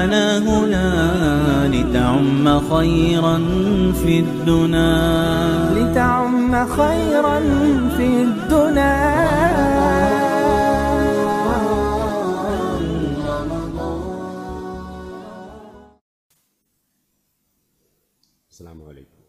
جمعتنا هنا لتعم خيرا في الدنا لتعم خيرا في الدنا السلام عليكم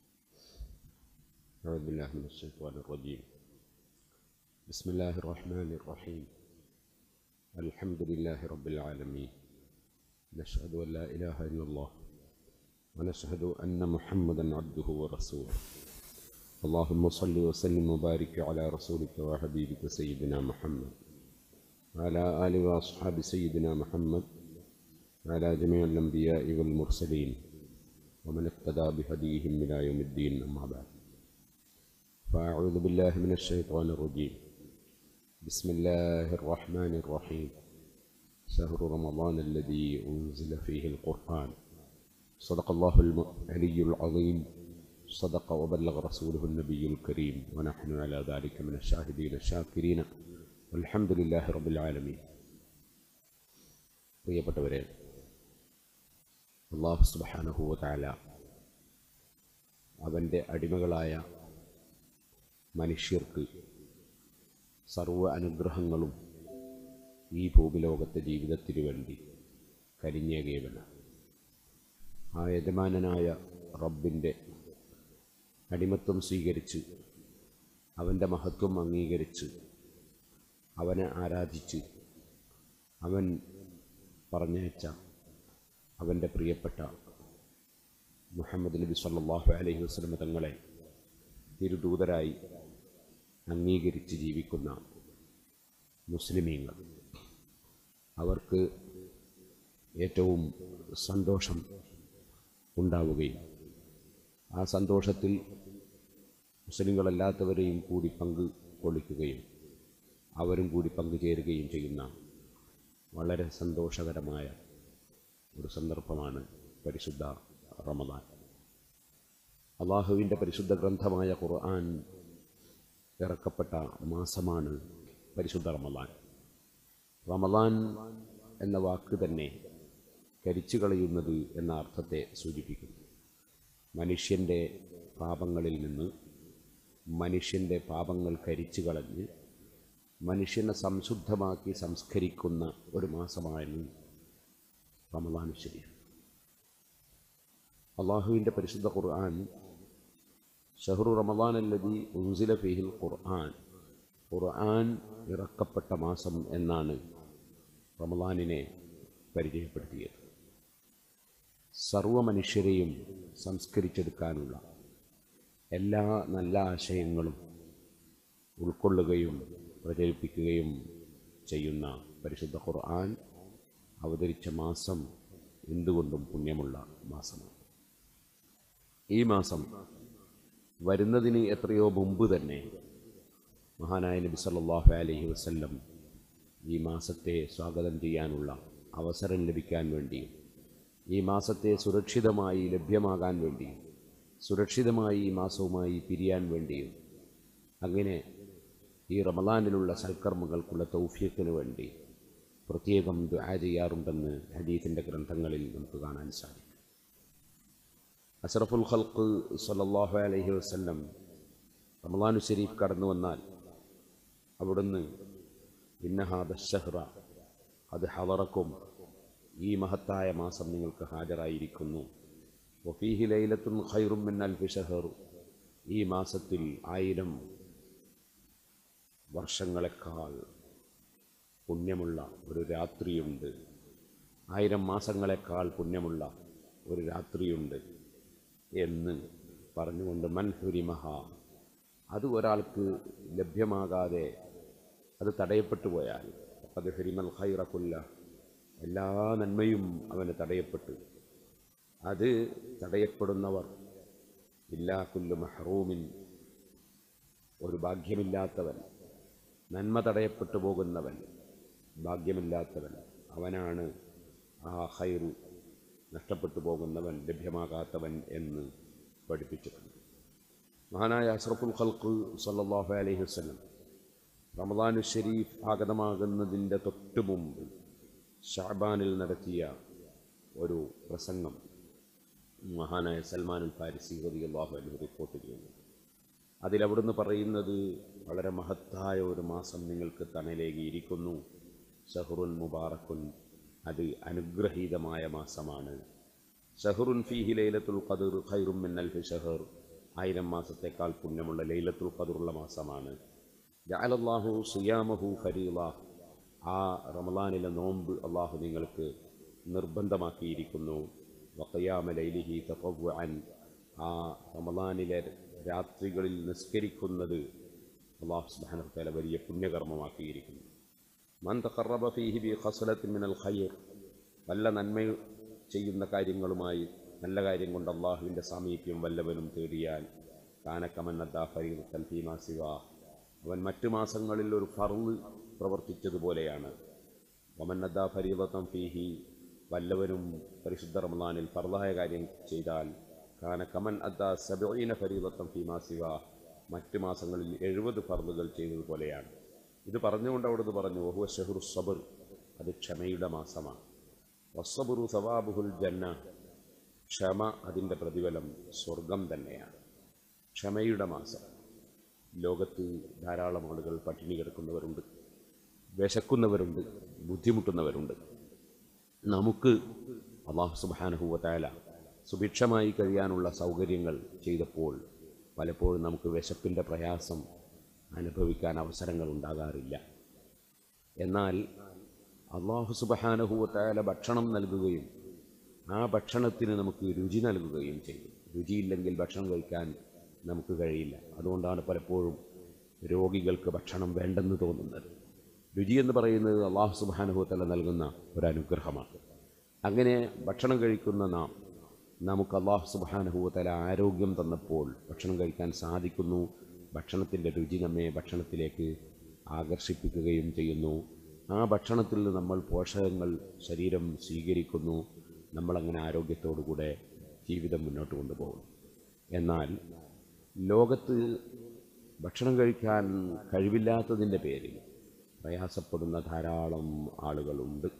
أعوذ بالله من الشيطان الرجيم بسم الله الرحمن الرحيم الحمد لله رب العالمين نشهد أن لا إله إلا الله ونشهد أن محمدا عبده ورسوله اللهم صل وسلم وبارك على رسولك وحبيبك سيدنا محمد وعلى آله وأصحاب سيدنا محمد وعلى جميع الأنبياء والمرسلين ومن اقتدى بهديهم إلى يوم الدين أما بعد فأعوذ بالله من الشيطان الرجيم بسم الله الرحمن الرحيم شهر رمضان الذي أنزل فيه القرآن صدق الله العلي العظيم صدق وبلغ رسوله النبي الكريم ونحن على ذلك من الشاهدين الشاكرين والحمد لله رب العالمين പ്രിയപ്പെട്ടവരെ അള്ളാഹു സുബാനഹുവ താല അവൻ്റെ അടിമകളായ മനുഷ്യർക്ക് സർവ അനുഗ്രഹങ്ങളും ഈ ഭൂമിലോകത്തെ ജീവിതത്തിനു വേണ്ടി കരിഞ്ഞേകയുമല്ല ആ യജമാനനായ റബ്ബിൻ്റെ അടിമത്വം സ്വീകരിച്ച് അവൻ്റെ മഹത്വം അംഗീകരിച്ച് അവനെ ആരാധിച്ച് അവൻ പറഞ്ഞയച്ച അവൻ്റെ പ്രിയപ്പെട്ട മുഹമ്മദ് നബി സല്ലാഹു അലൈഹി വസ്ലമ തങ്ങളെ തിരുദൂതരായി അംഗീകരിച്ച് ജീവിക്കുന്ന മുസ്ലിമീങ്ങൾ അവർക്ക് ഏറ്റവും സന്തോഷം ഉണ്ടാവുകയും ആ സന്തോഷത്തിൽ മുസ്ലിങ്ങളല്ലാത്തവരെയും കൂടി പങ്ക് കൊള്ളിക്കുകയും അവരും കൂടി പങ്കുചേരുകയും ചെയ്യുന്ന വളരെ സന്തോഷകരമായ ഒരു സന്ദർഭമാണ് പരിശുദ്ധ റമദാൻ അള്ളാഹുവിൻ്റെ പരിശുദ്ധ ഗ്രന്ഥമായ ഖുർആൻ ഇറക്കപ്പെട്ട മാസമാണ് പരിശുദ്ധ റമദാൻ റമദാൻ എന്ന വാക്ക് തന്നെ കരിച്ചു കളയുന്നത് എന്ന അർത്ഥത്തെ സൂചിപ്പിക്കുന്നു മനുഷ്യൻ്റെ പാപങ്ങളിൽ നിന്ന് മനുഷ്യൻ്റെ പാപങ്ങൾ കരിച്ചു കളഞ്ഞ് മനുഷ്യനെ സംശുദ്ധമാക്കി സംസ്കരിക്കുന്ന ഒരു മാസമായിരുന്നു റമദാൻ ശരിയാണ് അള്ളാഹുവിൻ്റെ പരിശുദ്ധ ഖുർആൻ ഷഹറു റമദാൻ അല്ലതി ഉൻസില ഫിഹിൽ ഖുർആൻ ഖുർആൻ ഇറക്കപ്പെട്ട മാസം എന്നാണ് റമദാനിനെ പരിചയപ്പെടുത്തിയത് സർവ മനുഷ്യരെയും സംസ്കരിച്ചെടുക്കാനുള്ള എല്ലാ നല്ല ആശയങ്ങളും ഉൾക്കൊള്ളുകയും പ്രചരിപ്പിക്കുകയും ചെയ്യുന്ന പരിശുദ്ധ ഖുർആൻ അവതരിച്ച മാസം എന്തുകൊണ്ടും പുണ്യമുള്ള മാസമാണ് ഈ മാസം വരുന്നതിന് എത്രയോ മുമ്പ് തന്നെ മഹാനായ നബി സല്ലല്ലാഹു അലൈഹി വസല്ലം ഈ മാസത്തെ സ്വാഗതം ചെയ്യാനുള്ള അവസരം ലഭിക്കാൻ വേണ്ടിയും ഈ മാസത്തെ സുരക്ഷിതമായി ലഭ്യമാകാൻ വേണ്ടിയും സുരക്ഷിതമായി ഈ മാസവുമായി പിരിയാൻ വേണ്ടിയും അങ്ങനെ ഈ റമദാനിലുള്ള സൽക്കർമ്മങ്ങൾക്കുള്ള തൗഫീഖിന് വേണ്ടി പ്രത്യേകം ദുആ ചെയ്യാറുണ്ടെന്ന് ഹദീഫിൻ്റെ ഗ്രന്ഥങ്ങളിൽ നമുക്ക് കാണാൻ സാധിക്കും അഷറഫുൽ ഖൽക്ക് സല്ലല്ലാഹു അലൈഹി വസല്ലം റമദാനു ശരീഫ് കടന്നു വന്നാൽ അവിടുന്ന് ഇന്നഹാദ ഷഹ്റ അത് ഹവറക്കും ഈ മഹത്തായ മാസം നിങ്ങൾക്ക് ഹാജരായിരിക്കുന്നു വഫീഹി ലൈലത്തുൻ ഖൈറും മിൻ അൽഫി ഷഹർ ഈ മാസത്തിൽ ആയിരം വർഷങ്ങളെക്കാൾ പുണ്യമുള്ള ഒരു രാത്രിയുണ്ട് ആയിരം മാസങ്ങളെക്കാൾ പുണ്യമുള്ള ഒരു രാത്രിയുണ്ട് എന്ന് പറഞ്ഞുകൊണ്ട് മൻഹുരിമഹ അത് ഒരാൾക്ക് ലഭ്യമാകാതെ അത് തടയപ്പെട്ടു പോയാൽ അത് ഹരിമൽ ഖൈറക്കുല്ല എല്ലാ നന്മയും അവന് തടയപ്പെട്ടു അത് തടയപ്പെടുന്നവർ ഇല്ലാ കുല്ലു മഹ്റൂമിൻ ഒരു ഭാഗ്യമില്ലാത്തവൻ നന്മ തടയപ്പെട്ടു പോകുന്നവൻ ഭാഗ്യമില്ലാത്തവൻ അവനാണ് ആ ഹൈറ് നഷ്ടപ്പെട്ടു പോകുന്നവൻ ലഭ്യമാകാത്തവൻ എന്ന് പഠിപ്പിച്ചിട്ടുണ്ട് മഹാനായ അഷ്റഫുൽ ഖൽഖ് സല്ലല്ലാഹു അലൈഹി വസല്ലം റമദാനു ഷരീഫ് ആഗതമാകുന്നതിൻ്റെ തൊട്ടു മുമ്പ് ഷാബാനിൽ നടത്തിയ ഒരു പ്രസംഗം മഹാനായ സൽമാനുൽ ഫാരിസി റളിയല്ലാഹു അൻഹു റിപ്പോർട്ട് ചെയ്യുന്നു അതിലവിടുന്ന് പറയുന്നത് വളരെ മഹത്തായ ഒരു മാസം നിങ്ങൾക്ക് തണലേകിയിരിക്കുന്നു ഷഹറുൻ മുബാറക്കുൻ അത് അനുഗ്രഹീതമായ മാസമാണ് ഷഹറുൻ ഫീഹി ലൈലത്തുൽ ഖദർ ഖൈറും മിൻ അൽഫി ഷഹർ ആയിരം മാസത്തേക്കാൾ പുണ്യമുള്ള ലൈലത്തുൽ ഖദറുള്ള മാസമാണ് ജഅലല്ലാഹു സിയാമഹു ഫരീള ആ റമളാനിലെ നോമ്പ് അള്ളാഹു നിങ്ങൾക്ക് നിർബന്ധമാക്കിയിരിക്കുന്നു വഖയാമ ലൈലിഹി തഖവ്വുഅൻ ആ റമളാനിലെ രാത്രികളിൽ നിസ്കരിക്കുന്നത് അള്ളാഹു സുബ്ഹാനഹു വതആല വലിയ പുണ്യകർമ്മമാക്കിയിരിക്കുന്നു മൻ തഖറബ ഫീഹി ബി ഖസ്ലത്തിൻ മിനൽ ഖൈർ വല്ല നന്മ ചെയ്യുന്ന കാര്യങ്ങളുമായി നല്ല കാര്യം കൊണ്ട് അള്ളാഹുവിൻ്റെ സാമീപ്യം വല്ലവനും തേടിയാൽ കാനക്കമന്നദ്ദാ ഫരീദത്തൻ ഫീമാ സിവാ അവൻ മറ്റു മാസങ്ങളിൽ ഒരു ഫർള് പ്രവർത്തിച്ചതുപോലെയാണ് വമന്നദ്ദാ ഫരീദത്തൻ ഫീഹി വല്ലവരും പരിശുദ്ധ റമദാനിൽ ഫർളായ കാര്യം ചെയ്താൽ കാന കമൻ അദ്ദ സബീന ഫരീദത്തൻ ഫീമാ സിവാ മറ്റു മാസങ്ങളിൽ എഴുപത് ഫർളുകൾ ചെയ്തതുപോലെയാണ് ഇത് പറഞ്ഞുകൊണ്ട് അവിടുന്ന് പറഞ്ഞു ഓഹുവ ഷെഹുർ സബർ അത് ക്ഷമയുടെ മാസമാണ് വസ്സബുറു സവാബുഹുൽ ജന്ന ക്ഷമ അതിൻ്റെ പ്രതിഫലം സ്വർഗം തന്നെയാണ് ക്ഷമയുടെ മാസം ലോകത്ത് ധാരാളം ആളുകൾ പട്ടിണി കിടക്കുന്നവരുണ്ട് വിശക്കുന്നവരുണ്ട് ബുദ്ധിമുട്ടുന്നവരുണ്ട് നമുക്ക് അള്ളാഹു സുബാനുഭൂവത്തായ സുഭിക്ഷമായി കഴിയാനുള്ള സൗകര്യങ്ങൾ ചെയ്തപ്പോൾ പലപ്പോഴും നമുക്ക് വിശപ്പിൻ്റെ പ്രയാസം അനുഭവിക്കാൻ അവസരങ്ങൾ ഉണ്ടാകാറില്ല എന്നാൽ അള്ളാഹു സുബഹാനുഭൂവത്തായ ഭക്ഷണം നൽകുകയും ആ ഭക്ഷണത്തിന് നമുക്ക് രുചി നൽകുകയും ചെയ്യും രുചിയില്ലെങ്കിൽ ഭക്ഷണം കഴിക്കാൻ നമുക്ക് കഴിയില്ല അതുകൊണ്ടാണ് പലപ്പോഴും രോഗികൾക്ക് ഭക്ഷണം വേണ്ടെന്ന് തോന്നുന്നത് രുചി എന്ന് പറയുന്നത് അള്ളാഹു സുബാനുഭവത്തല നൽകുന്ന ഒരു അനുഗ്രഹമാണ് അങ്ങനെ ഭക്ഷണം കഴിക്കുന്ന നാം നമുക്ക് അള്ളാഹു സുബാനുഭവത്തല ആരോഗ്യം തന്നപ്പോൾ ഭക്ഷണം കഴിക്കാൻ സാധിക്കുന്നു ഭക്ഷണത്തിൻ്റെ രുചി നമ്മെ ഭക്ഷണത്തിലേക്ക് ആകർഷിപ്പിക്കുകയും ചെയ്യുന്നു ആ ഭക്ഷണത്തിൽ നിന്ന് നമ്മൾ പോഷകങ്ങൾ ശരീരം സ്വീകരിക്കുന്നു നമ്മളങ്ങനെ ആരോഗ്യത്തോടുകൂടെ ജീവിതം മുന്നോട്ട് കൊണ്ടുപോകും എന്നാൽ ലോകത്ത് ഭക്ഷണം കഴിക്കാൻ കഴിവില്ലാത്തതിൻ്റെ പേരിൽ പ്രയാസപ്പെടുന്ന ധാരാളം ആളുകളുണ്ട്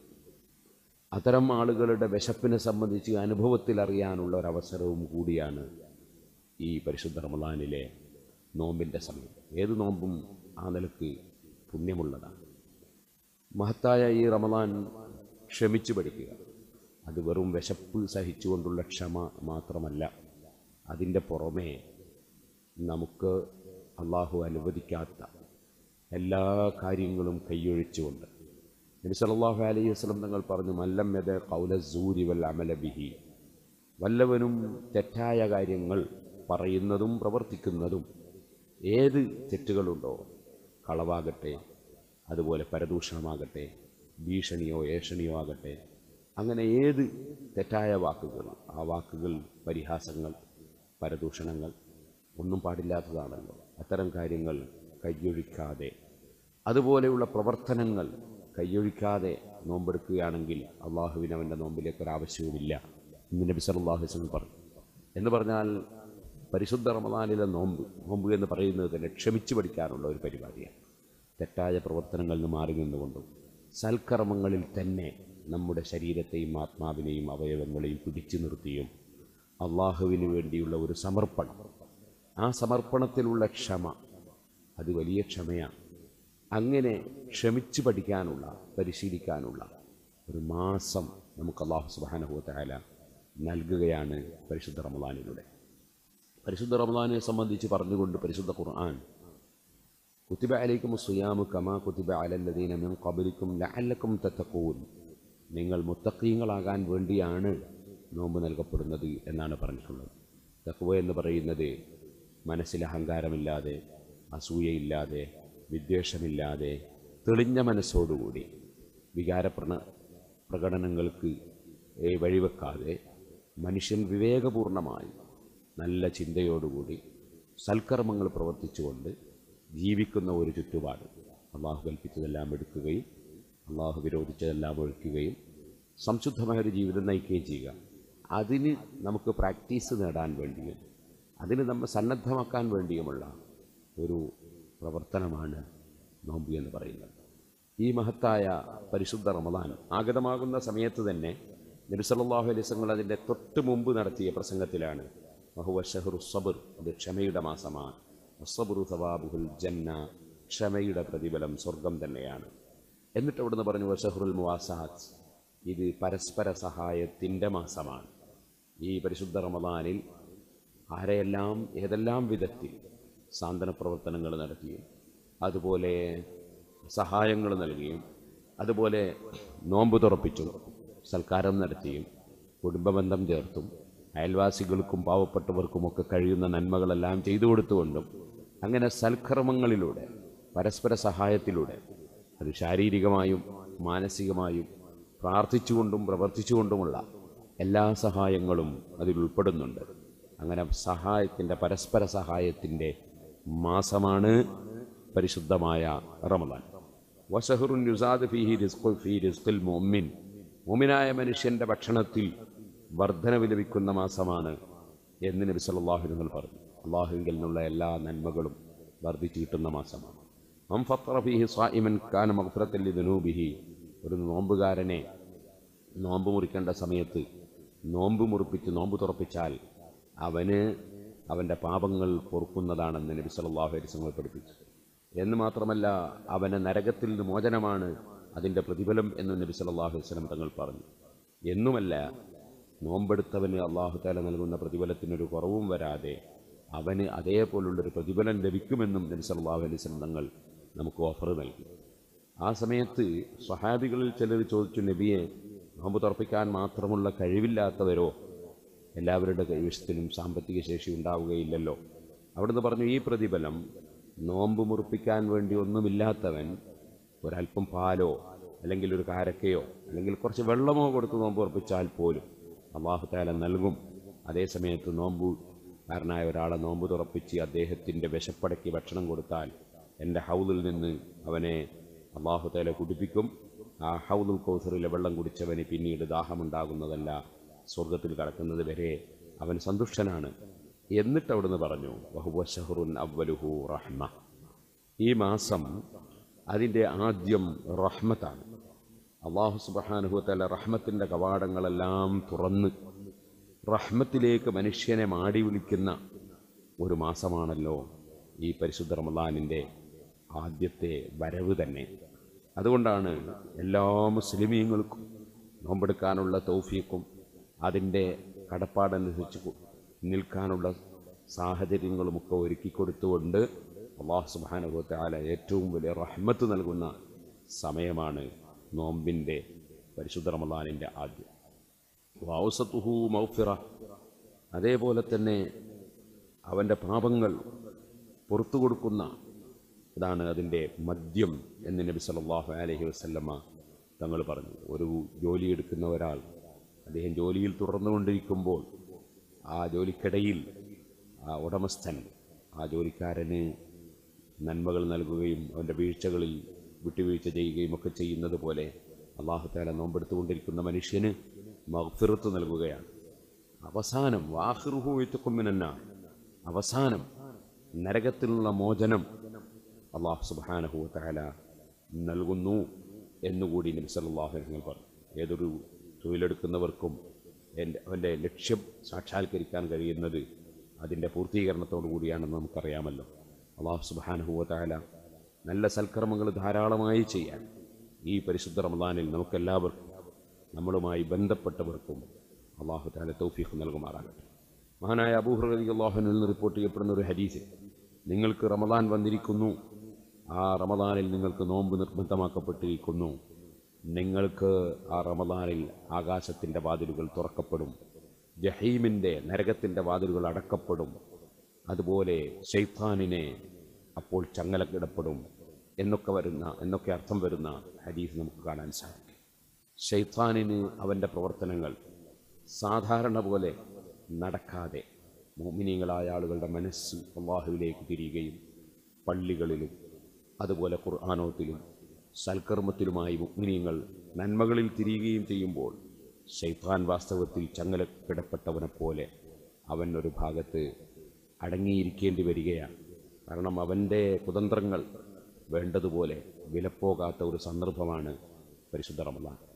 അത്തരം ആളുകളുടെ വിശപ്പിനെ സംബന്ധിച്ച് അനുഭവത്തിൽ അറിയാനുള്ള ഒരവസരവും കൂടിയാണ് ഈ പരിശുദ്ധ റമദാനിലെ നോമ്പിൻ്റെ സമയം ഏത് നോമ്പും ആ നിലക്ക് പുണ്യമുള്ളതാണ് മഹത്തായ ഈ റമദാൻ ക്ഷമിച്ചു പഠിക്കുക അത് വെറും വിശപ്പ് സഹിച്ചുകൊണ്ടുള്ള ക്ഷമ മാത്രമല്ല അതിൻ്റെ പുറമേ നമുക്ക് അള്ളാഹു അനുവദിക്കാത്ത എല്ലാ കാര്യങ്ങളും കൈയൊഴിച്ചുകൊണ്ട് നബി സല്ലല്ലാഹു അലൈഹി വസല്ലം തങ്ങൾ പറഞ്ഞു മല്ലം യദ ഖൗല സൂരി വൽ അമല ബിഹി വല്ലവനും തെറ്റായ കാര്യങ്ങൾ പറയുന്നതും പ്രവർത്തിക്കുന്നതും ഏത് തെറ്റുകളുണ്ടോ കളവാകട്ടെ അതുപോലെ പരദൂഷണമാകട്ടെ ഭീഷണിയോ ഏഷണിയോ ആകട്ടെ അങ്ങനെ ഏത് തെറ്റായ വാക്കുകൾ ആ വാക്കുകൾ പരിഹാസങ്ങൾ പരദൂഷണങ്ങൾ ഒന്നും പാടില്ലാത്തതാണല്ലോ അത്തരം കാര്യങ്ങൾ കയ്യൊഴിക്കാതെ അതുപോലെയുള്ള പ്രവർത്തനങ്ങൾ കയ്യൊഴിക്കാതെ നോമ്പെടുക്കുകയാണെങ്കിൽ അള്ളാഹുവിന് അവൻ്റെ നോമ്പിലേക്ക് ഒരാവശ്യവുമില്ല എന്ന് നബി സല്ലല്ലാഹു അലൈഹി വസല്ലം പറഞ്ഞു എന്ന് പറഞ്ഞാൽ പരിശുദ്ധ റമദാനിലെ നോമ്പ് നോമ്പ് എന്ന് പറയുന്നത് തന്നെ ക്ഷമിച്ചു പഠിക്കാനുള്ള ഒരു പരിപാടിയാണ് തെറ്റായ പ്രവർത്തനങ്ങളിൽ നിന്ന് മാറി നിന്നുകൊണ്ടും സൽക്കർമ്മങ്ങളിൽ തന്നെ നമ്മുടെ ശരീരത്തെയും ആത്മാവിനെയും അവയവങ്ങളെയും പിടിച്ചു നിർത്തിയും അള്ളാഹുവിന് വേണ്ടിയുള്ള ഒരു സമർപ്പണം ആ സമർപ്പണത്തിലുള്ള ക്ഷമ അത് വലിയ ക്ഷമയാണ് അങ്ങനെ ക്ഷമിച്ച് പഠിക്കാനുള്ള പരിശീലിക്കാനുള്ള ഒരു മാസം നമുക്ക് അള്ളാഹു സുബാനഹുത്തായ നൽകുകയാണ് പരിശുദ്ധ റമദാനിലൂടെ പരിശുദ്ധ റമദാനെ സംബന്ധിച്ച് പറഞ്ഞുകൊണ്ട് പരിശുദ്ധ ഖുർആൻ കുത്തിബ അലൈക്കും സുയാമു കമാ കുത്തിബ അലല്ലദീന മിൻ ഖബലിക്കും ലഅല്ലക്കും തത്തക്കൂൻ നിങ്ങൾ മുത്തക്കീങ്ങളാകാൻ വേണ്ടിയാണ് നോമ്പ് നൽകപ്പെടുന്നത് എന്നാണ് പറഞ്ഞിട്ടുള്ളത് തക്വ എന്ന് പറയുന്നത് മനസ്സിൽ അഹങ്കാരമില്ലാതെ അസൂയയില്ലാതെ വിദ്വേഷമില്ലാതെ തെളിഞ്ഞ മനസ്സോടുകൂടി വികാരപ്രണ പ്രകടനങ്ങൾക്ക് ഏ, വഴിവെക്കാതെ മനുഷ്യൻ വിവേകപൂർണമായി നല്ല ചിന്തയോടുകൂടി സൽക്കർമ്മങ്ങൾ പ്രവർത്തിച്ചുകൊണ്ട് ജീവിക്കുന്ന ഒരു ചുറ്റുപാട് അള്ളാഹു കൽപ്പിച്ചതെല്ലാം എടുക്കുകയും അള്ളാഹു വിരോധിച്ചതെല്ലാം ഒഴിക്കുകയും സംശുദ്ധമായ ഒരു ജീവിതം നയിക്കുകയും ചെയ്യുക അതിന് നമുക്ക് പ്രാക്ടീസ് നേടാൻ വേണ്ടിയും അതിന് നമ്മൾ സന്നദ്ധമാക്കാൻ വേണ്ടിയുമുള്ള ഒരു പ്രവർത്തനമാണ് നോമ്പ് എന്ന് പറയുന്നത് ഈ മഹത്തായ പരിശുദ്ധ റമദാൻ ആഗതമാകുന്ന സമയത്ത് തന്നെ നബി സല്ലല്ലാഹു അലൈഹി വസല്ലം അതിൻ്റെ തൊട്ട് മുമ്പ് നടത്തിയ പ്രസംഗത്തിലാണ് വഹുവ ഷഹ്റു സബർ അത് ക്ഷമയുടെ മാസമാണ് സബറു സവാബുഹുൽ ജന്ന ക്ഷമയുടെ പ്രതിഫലം സ്വർഗം തന്നെയാണ് എന്നിട്ട് അവിടുന്ന് പറഞ്ഞു വഷഹറുൽ മുവാസാത്ത് ഇത് പരസ്പര സഹായത്തിൻ്റെ മാസമാണ് ഈ പരിശുദ്ധ റമദാനിൽ ആരെയെല്ലാം ഏതെല്ലാം വിധത്തിൽ സാന്ത്വന പ്രവർത്തനങ്ങൾ നടത്തിയും അതുപോലെ സഹായങ്ങൾ നൽകിയും അതുപോലെ നോമ്പ് തുറപ്പിച്ചും സൽക്കാരം നടത്തിയും കുടുംബബന്ധം ചേർത്തും അയൽവാസികൾക്കും പാവപ്പെട്ടവർക്കുമൊക്കെ കഴിയുന്ന നന്മകളെല്ലാം ചെയ്തു കൊടുത്തുകൊണ്ടും അങ്ങനെ സൽക്കർമ്മങ്ങളിലൂടെ പരസ്പര സഹായത്തിലൂടെ അത് ശാരീരികമായും മാനസികമായും പ്രാർത്ഥിച്ചുകൊണ്ടും പ്രവർത്തിച്ചുകൊണ്ടുമുള്ള എല്ലാ സഹായങ്ങളും അതിൽ ഉൾപ്പെടുന്നുണ്ട് അങ്ങനെ സഹായത്തിൻ്റെ പരസ്പര സഹായത്തിൻ്റെ മാസമാണ് പരിശുദ്ധമായ റമദാൻ വസഹറുൻ യുസാദ് ഫീഹി റിസ്ഖു ഫീ റിസ്ഖിൽ മുഅ്മിൻ മുഅ്മിനായ മനുഷ്യൻ്റെ ഭക്ഷണത്തിൽ വർധനവ് ലഭിക്കുന്ന മാസമാണ് എന്ന് നബി സല്ലല്ലാഹു അലൈഹി വസല്ലം പറഞ്ഞു അള്ളാഹുവിൽ നിന്നുള്ള എല്ലാ നന്മകളും വർദ്ധിച്ചു കിട്ടുന്ന മാസമാണ് മം ഫത്തറ ഫീഹി സ്വായിമൻ കാന മഗ്ഫിറത്തൻ ലിദുനൂബിഹി ഒരു നോമ്പുകാരനെ നോമ്പ് മുറിക്കേണ്ട സമയത്ത് നോമ്പ് മുറിപ്പിച്ച് നോമ്പ് തുറപ്പിച്ചാൽ അവന് അവൻ്റെ പാപങ്ങൾ പൊറുക്കുന്നതാണെന്ന് നബി സല്ലല്ലാഹു അലൈഹി വസല്ലം പഠിപ്പിച്ചു എന്ന് മാത്രമല്ല അവന് നരകത്തിൽ നിന്ന് മോചനമാണ് അതിൻ്റെ പ്രതിഫലം എന്ന് നബി സല്ലല്ലാഹു അലൈഹി വസല്ലം തങ്ങൾ പറഞ്ഞു എന്നുമല്ല നോമ്പെടുത്തവന് അള്ളാഹു താല നൽകുന്ന പ്രതിഫലത്തിനൊരു കുറവും വരാതെ അവന് അതേപോലുള്ളൊരു പ്രതിഫലം ലഭിക്കുമെന്നും നബി സല്ലല്ലാഹു അലൈഹി വസല്ലം തങ്ങൾ നമുക്ക് ഓഫർ നൽകി ആ സമയത്ത് സ്വഹാബികളിൽ ചിലർ ചോദിച്ചു നബിയെ നോമ്പ് തുറപ്പിക്കാൻ മാത്രമുള്ള കഴിവില്ലാത്തവരോ എല്ലാവരുടെ കൈവശത്തിലും സാമ്പത്തിക ശേഷി ഉണ്ടാവുകയില്ലല്ലോ അവിടുന്ന് പറഞ്ഞു ഈ പ്രതിഫലം നോമ്പ് മുറിപ്പിക്കാൻ വേണ്ടി ഒന്നുമില്ലാത്തവൻ ഒരല്പം പാലോ അല്ലെങ്കിൽ ഒരു കാരക്കയോ അല്ലെങ്കിൽ കുറച്ച് വെള്ളമോ കൊടുത്ത് നോമ്പ് ഉറപ്പിച്ചാൽ പോലും അള്ളാഹു താല നൽകും അതേ സമയത്ത് നോമ്പ് കാരനായ ഒരാളെ നോമ്പ് തുറപ്പിച്ച് അദ്ദേഹത്തിൻ്റെ വിശപ്പടക്കി ഭക്ഷണം കൊടുത്താൽ എൻ്റെ ഹൗദിൽ നിന്ന് അവനെ അള്ളാഹു താല കുടിപ്പിക്കും ആ ഹൗദുൽ കൗസറിലെ വെള്ളം കുടിച്ചവന് പിന്നീട് ദാഹമുണ്ടാകുന്നതല്ല സ്വർഗത്തിൽ കടക്കുന്നത് വരെ അവൻ സന്തുഷ്ടനാണ് എന്നിട്ട് അവിടുന്ന് പറഞ്ഞു വഹുവ ഷഹറുൻ അവലുഹു റഹ്മ ഈ മാസം അതിൻ്റെ ആദ്യം റഹ്മത്താണ് അള്ളാഹു സുബഹാനുഭവത്തല റഹ്മത്തിൻ്റെ കവാടങ്ങളെല്ലാം തുറന്ന് റഹ്മത്തിലേക്ക് മനുഷ്യനെ മാടി വിളിക്കുന്ന ഒരു മാസമാണല്ലോ ഈ പരിശുദ്ധ റമദാനിൻ്റെ ആദ്യത്തെ വരവ് തന്നെ അതുകൊണ്ടാണ് എല്ലാ മുസ്ലിമീങ്ങൾക്കും നോമ്പെടുക്കാനുള്ള തൗഫീക്കും അതിൻ്റെ കടപ്പാടനുസരിച്ച് കു- നിൽക്കാനുള്ള സാഹചര്യങ്ങളുമൊക്കെ ഒരുക്കി കൊടുത്തുകൊണ്ട് അള്ളാഹു സുബാനുഭവത്തെ ആല ഏറ്റവും വലിയ റഹ്മത്ത് നൽകുന്ന സമയമാണ് നോമ്പിൻ്റെ പരിശുദ്ധ റമദാനിൻ്റെ ആദ്യം വൗസത്തുഹു മൗഫിറ അതേപോലെ തന്നെ അവൻ്റെ പാപങ്ങൾ പുറത്തു കൊടുക്കുന്ന ഇതാണ് അതിൻ്റെ മദ്യം എന്ന് നബി സല്ലല്ലാഹു അലൈഹി വസല്ലമ തങ്ങൾ പറഞ്ഞു ഒരു ജോലിയെടുക്കുന്ന ഒരാൾ അദ്ദേഹം ജോലിയിൽ തുടർന്നുകൊണ്ടിരിക്കുമ്പോൾ ആ ജോലിക്കിടയിൽ ആ ഉടമസ്ഥൻ ആ ജോലിക്കാരന് നന്മകൾ നൽകുകയും അവൻ്റെ വീഴ്ചകളിൽ വിട്ടുവീഴ്ച ചെയ്യുകയും ഒക്കെ ചെയ്യുന്നത് പോലെ അള്ളാഹു താല നോമ്പെടുത്തുകൊണ്ടിരിക്കുന്ന മനുഷ്യന് മഗ്ഫിറത്ത് നൽകുകയാണ് അവസാനം വാഹിറുഹു എത്തുക്കുമ്മിനെന്ന അവസാനം നരകത്തിൽ നിന്നുള്ള മോചനം അള്ളാഹു സുബാനഹു താല നൽകുന്നു എന്നുകൂടി നബി സല്ലല്ലാഹു അലൈഹി വസല്ലം പറഞ്ഞു ഏതൊരു തൊഴിലെടുക്കുന്നവർക്കും എൻ്റെ അവൻ്റെ ലക്ഷ്യം സാക്ഷാത്കരിക്കാൻ കഴിയുന്നത് അതിൻ്റെ പൂർത്തീകരണത്തോടു കൂടിയാണെന്ന് നമുക്കറിയാമല്ലോ അള്ളാഹു സുബാനഹു താല നല്ല സൽക്കർമ്മങ്ങൾ ധാരാളമായി ചെയ്യാൻ ഈ പരിശുദ്ധ റമദാനിൽ നമുക്കെല്ലാവർക്കും നമ്മളുമായി ബന്ധപ്പെട്ടവർക്കും അള്ളാഹു താല തൗഫീഖ് നൽകുമാറാകട്ടെ മഹാനായ അബൂഹുറലി അള്ളാഹുനിൽ നിന്ന് റിപ്പോർട്ട് ചെയ്യപ്പെടുന്ന ഒരു ഹദീസ് നിങ്ങൾക്ക് റമദാൻ വന്നിരിക്കുന്നു ആ റമദാനിൽ നിങ്ങൾക്ക് നോമ്പ് നിർബന്ധമാക്കപ്പെട്ടിരിക്കുന്നു നിങ്ങൾക്ക് ആ റമദാനിൽ ആകാശത്തിൻ്റെ വാതിലുകൾ തുറക്കപ്പെടും ജഹീമിൻ്റെ നരകത്തിൻ്റെ വാതിലുകൾ അടക്കപ്പെടും അതുപോലെ ഷെയ്ത്താനിനെ അപ്പോൾ ചങ്ങലക്കിടപ്പെടും എന്നൊക്കെ വരുന്ന എന്നൊക്കെ അർത്ഥം വരുന്ന ഹദീസ് നമുക്ക് കാണാൻ സാധിക്കും ഷെയ്ത്താനിന് അവൻ്റെ പ്രവർത്തനങ്ങൾ സാധാരണ പോലെ നടക്കാതെ മോമിനിയങ്ങളായ ആളുകളുടെ മനസ്സ് അള്ളാഹുവിലേക്ക് തിരിയുകയും പള്ളികളിലും അതുപോലെ ഖുർആാനോത്തിലും സൽക്കർമ്മത്തിലുമായി മുഗ്മിനിയങ്ങൾ നന്മകളിൽ തിരിയുകയും ചെയ്യുമ്പോൾ ഷെയ്ത്താൻ വാസ്തവത്തിൽ ചങ്ങലക്കിടപ്പെട്ടവനെ പോലെ അവൻ ഒരു ഭാഗത്ത് അടങ്ങിയിരിക്കേണ്ടി വരികയാണ് കാരണം അവൻ്റെ കുതന്ത്രങ്ങൾ വേണ്ടതുപോലെ വിലപ്പോകാത്ത ഒരു സന്ദർഭമാണ് പരിശുദ്ധ റമദാൻ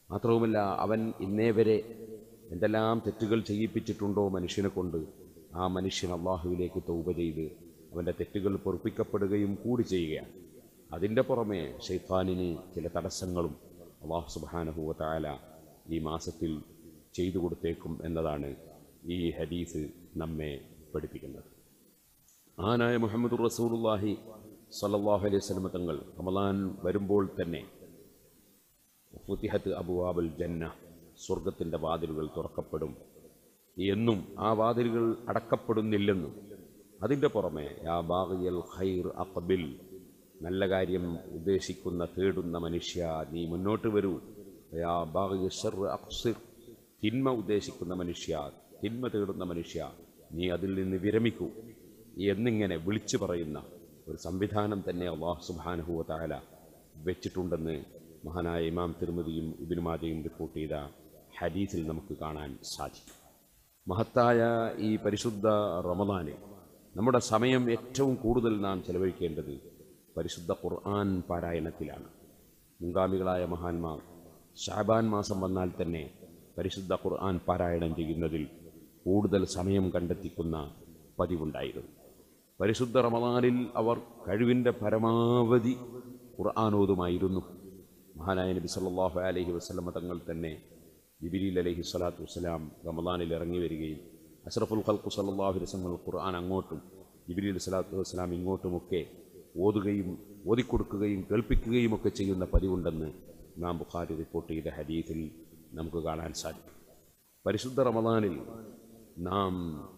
മാത്രവുമല്ല അവൻ ഇന്നേ വരെ എന്തെല്ലാം തെറ്റുകൾ ചെയ്യിപ്പിച്ചിട്ടുണ്ടോ മനുഷ്യനെ കൊണ്ട് ആ മനുഷ്യൻ അള്ളാഹുവിലേക്ക് തൗബ ചെയ്ത് അവൻ്റെ തെറ്റുകൾ പൊറുപ്പിക്കപ്പെടുകയും കൂടി ചെയ്യുകയാണ് അതിൻ്റെ പുറമെ ഷെയ്ഖാനിന് ചില തടസ്സങ്ങളും അള്ളാഹു സുബാനഹുവ താല ഈ മാസത്തിൽ ചെയ്തു കൊടുത്തേക്കും എന്നതാണ് ഈ ഹദീസ് നമ്മെ പഠിപ്പിക്കുന്നത് ആനായ മുഹമ്മദ് റസൂലുള്ളാഹി സല്ലല്ലാഹു അലൈഹി വസല്ലം തങ്ങൾ റമദാൻ വരുമ്പോൾ തന്നെ ഫുത്തിഹത്ത് അബുവാബുൽ ജന്ന സ്വർഗത്തിൻ്റെ വാതിലുകൾ തുറക്കപ്പെടും എന്നും ആ വാതിലുകൾ അടക്കപ്പെടുന്നില്ലെന്നും അതിൻ്റെ പുറമെ യാ ബാഗിയൽ ഖൈർ അഖബിൽ നല്ല കാര്യം ഉദ്ദേശിക്കുന്ന തേടുന്ന മനുഷ്യ നീ മുന്നോട്ട് വരൂ യാ ബാഗിയ ഷർ അഖ്സിർ തിന്മ ഉദ്ദേശിക്കുന്ന മനുഷ്യ തിന്മ തേടുന്ന മനുഷ്യ നീ അതിൽ നിന്ന് വിരമിക്കൂ എന്നിങ്ങനെ വിളിച്ചു പറയുന്ന ഒരു സംവിധാനം തന്നെ അള്ളാഹു സുബാനഹുവ താല വെച്ചിട്ടുണ്ടെന്ന് മഹാനായ ഇമാം തിരുമതിയും ഇബിനുമാജയും റിപ്പോർട്ട് ചെയ്ത ഹദീസിൽ നമുക്ക് കാണാൻ സാധിക്കും മഹത്തായ ഈ പരിശുദ്ധ റമദാനിൽ നമ്മുടെ സമയം ഏറ്റവും കൂടുതൽ നാം ചെലവഴിക്കേണ്ടത് പരിശുദ്ധ ഖുർആൻ പാരായണത്തിലാണ് മുൻഗാമികളായ മഹാന്മാർ ഷാബാൻ മാസം വന്നാൽ തന്നെ പരിശുദ്ധ ഖുർആൻ പാരായണം ചെയ്യുന്നതിൽ കൂടുതൽ സമയം കണ്ടെത്തിക്കുന്ന പതിവുണ്ടായിരുന്നു പരിശുദ്ധ റമദാനിൽ അവർ കഴിവിൻ്റെ പരമാവധി ഖുർആാനോതുമായിരുന്നു മഹാനായ നബി സല്ലല്ലാഹു അലൈഹി വസല്ലമ തങ്ങൾ തന്നെ ജിബിരിൽ അലൈഹി സ്വലാത്തു വസ്സലാം റമദാനിൽ ഇറങ്ങി വരികയും അഷ്റഫുൽ ഖൽഖു സല്ലല്ലാഹു അലൈഹി വസല്ലം ഖുർആൻ അങ്ങോട്ടും ജിബിരിൽ സ്വലാത്തു വസ്സലാം ഇങ്ങോട്ടുമൊക്കെ ഓതുകയും ഓതിക്കൊടുക്കുകയും കേൾപ്പിക്കുകയും ഒക്കെ ചെയ്യുന്ന പതിവുണ്ടെന്ന് ഇമാം ബുഖാരി റിപ്പോർട്ട് ചെയ്ത ഹദീസിൽ നമുക്ക് കാണാൻ സാധിക്കും പരിശുദ്ധ റമദാനിൽ നാം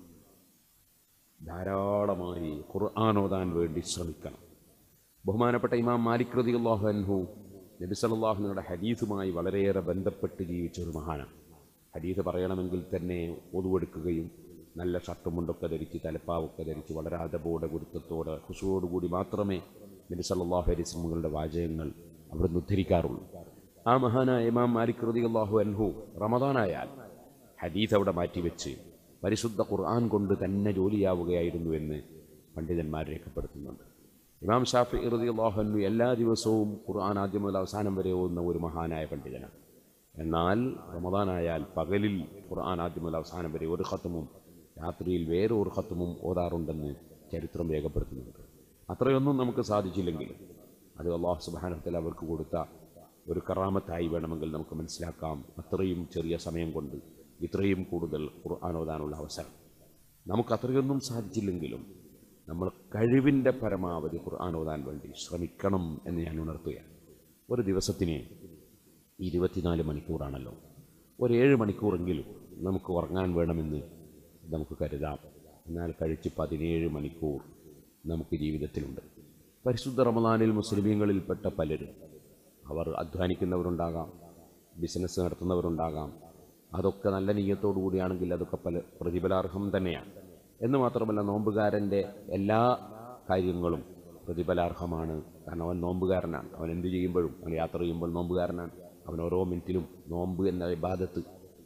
ധാരാളമായി ഖുർആൻ ഓതാൻ വേണ്ടി ശ്രമിക്കണം ബഹുമാനപ്പെട്ട ഇമാം മാലിക് റതി അള്ളാഹു അൻഹു നബി സല്ലാഹുനയുടെ ഹദീസുമായി വളരെയേറെ ബന്ധപ്പെട്ട് ജീവിച്ച ഒരു മഹാനാണ് ഹദീസ് പറയണമെങ്കിൽ തന്നെ ഒതുവെടുക്കുകയും നല്ല ഷർട്ടും മുണ്ടൊക്കെ ധരിച്ച് തലപ്പാവൊക്കെ ധരിച്ച് വളരെ അതബോടെ ഗുരുത്വത്തോടെ ഖുഷുവോടുകൂടി മാത്രമേ നബി സല്ലാഹു അലൈസ്മുകളുടെ വാചകങ്ങൾ അവിടുന്ന് ഉദ്ധരിക്കാറുള്ളൂ ആ മഹാനായ ഇമാം മാലിക് റതി അള്ളാഹു അൻഹു റമദാനായാൽ ഹദീസ് അവിടെ മാറ്റിവെച്ച് പരിശുദ്ധ ഖുർആൻ കൊണ്ട് തന്നെ ജോലിയാവുകയായിരുന്നു എന്ന് പണ്ഡിതന്മാർ രേഖപ്പെടുത്തുന്നുണ്ട് ഇമാം ഷാഫി ഇറുദി അള്ളാഹുനു എല്ലാ ദിവസവും ഖുർആൻ ആദ്യം മുതൽ അവസാനം വരെ ഓതുന്ന ഒരു മഹാനായ പണ്ഡിതനാണ് എന്നാൽ റമദാനായാൽ പകലിൽ ഖുർആൻ ആദ്യം മുതൽ അവസാനം വരെ ഒരു ഖത്തമും രാത്രിയിൽ വേറെ ഒരു ഖത്തമും ഓതാറുണ്ടെന്ന് ചരിത്രം രേഖപ്പെടുത്തുന്നുണ്ട് അത്രയൊന്നും നമുക്ക് സാധിച്ചില്ലെങ്കിൽ അത് അള്ളാഹു സുബാനത്തിൽ അവർക്ക് കൊടുത്ത ഒരു കറാമത്തായി വേണമെങ്കിൽ നമുക്ക് മനസ്സിലാക്കാം അത്രയും ചെറിയ സമയം കൊണ്ട് ഇത്രയും കൂടുതൽ ഖുർആൻ ഓതാനുള്ള അവസരം നമുക്ക് അത്രയൊന്നും സാധിച്ചില്ലെങ്കിലും നമ്മൾ കഴിവിൻ്റെ പരമാവധി ഖുർആൻ ഓതാൻ വേണ്ടി ശ്രമിക്കണം എന്ന് ഞാൻ ഉണർത്തുകയാണ് ഒരു ദിവസത്തിന് ഇരുപത്തിനാല് മണിക്കൂറാണല്ലോ ഒരു ഏഴ് മണിക്കൂറെങ്കിലും നമുക്ക് ഉറങ്ങാൻ വേണമെന്ന് നമുക്ക് കരുതാം എന്നാൽ കഴിച്ച് പതിനേഴ് മണിക്കൂർ നമുക്ക് ജീവിതത്തിലുണ്ട് പരിശുദ്ധ റമദാനിൽ മുസ്ലിമീങ്ങളിൽപ്പെട്ട പലരും അവർ അധ്വാനിക്കുന്നവരുണ്ടാകാം ബിസിനസ് നടത്തുന്നവരുണ്ടാകാം അതൊക്കെ നല്ല നീയത്തോടു കൂടിയാണെങ്കിൽ അതൊക്കെ പല പ്രതിഫലാർഹം തന്നെയാണ് എന്ന് മാത്രമല്ല നോമ്പുകാരൻ്റെ എല്ലാ കാര്യങ്ങളും പ്രതിഫലാർഹമാണ് കാരണം അവൻ നോമ്പുകാരനാണ് അവൻ എന്ത് ചെയ്യുമ്പോഴും അവൻ യാത്ര ചെയ്യുമ്പോൾ നോമ്പുകാരനാണ് അവൻ ഓരോ മിനിറ്റിലും നോമ്പ് എന്ന ഇബാദത്ത്